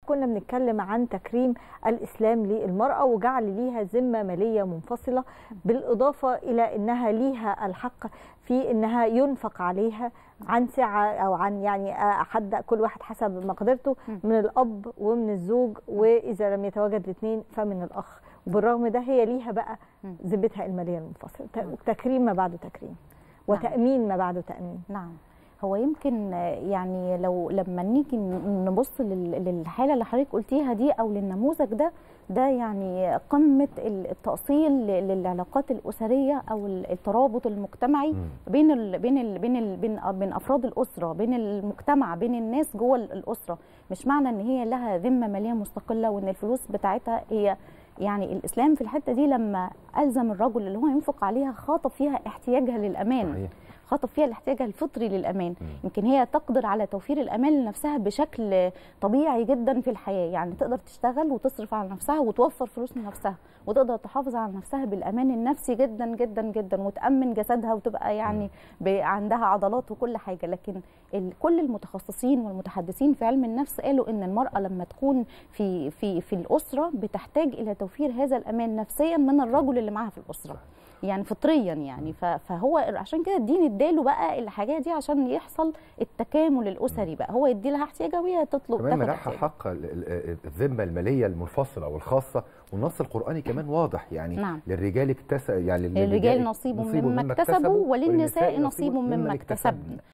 كنا بنتكلم عن تكريم الاسلام للمراه وجعل ليها ذمه ماليه منفصله بالاضافه الى انها ليها الحق في انها ينفق عليها عن سعه او عن يعني حد كل واحد حسب مقدرته من الاب ومن الزوج واذا لم يتواجد الاثنين فمن الاخ وبالرغم ده هي ليها بقى ذمتها الماليه المنفصله تكريم ما بعده تكريم وتامين ما بعده تامين نعم هو يمكن يعني لو لما نيجي نبص للحاله اللي حضرتك قلتيها دي او للنموذج ده ده يعني قمه التاصيل للعلاقات الاسريه او الترابط المجتمعي بين ال بين ال بين ال بين بين افراد الاسره بين المجتمع بين الناس جوه الاسره مش معنى ان هي لها ذمه ماليه مستقله وان الفلوس بتاعتها هي يعني الاسلام في الحته دي لما الزم الرجل اللي هو ينفق عليها خاطب فيها احتياجها للامان صحيح. خاطب فيها الاحتياج الفطري للامان م. يمكن هي تقدر على توفير الامان لنفسها بشكل طبيعي جدا في الحياه يعني تقدر تشتغل وتصرف على نفسها وتوفر فلوس لنفسها وتقدر تحافظ على نفسها بالامان النفسي جدا جدا جدا وتامن جسدها وتبقى يعني عندها عضلات وكل حاجه لكن كل المتخصصين والمتحدثين في علم النفس قالوا ان المراه لما تكون في في في الاسره بتحتاج الى توفير هذا الامان نفسيا من الرجل اللي معاها في الاسره يعني فطريا يعني فهو عشان كده الدين اداله بقى الحاجات دي عشان يحصل التكامل الاسري بقى هو يدي لها احتياجها وهي تطلب كمان منحها حق الذمه الماليه المنفصله والخاصه والنص القراني كمان واضح يعني نعم. للرجال اكتسب يعني للرجال نصيب مما اكتسبوا وللنساء نصيب مما اكتسبن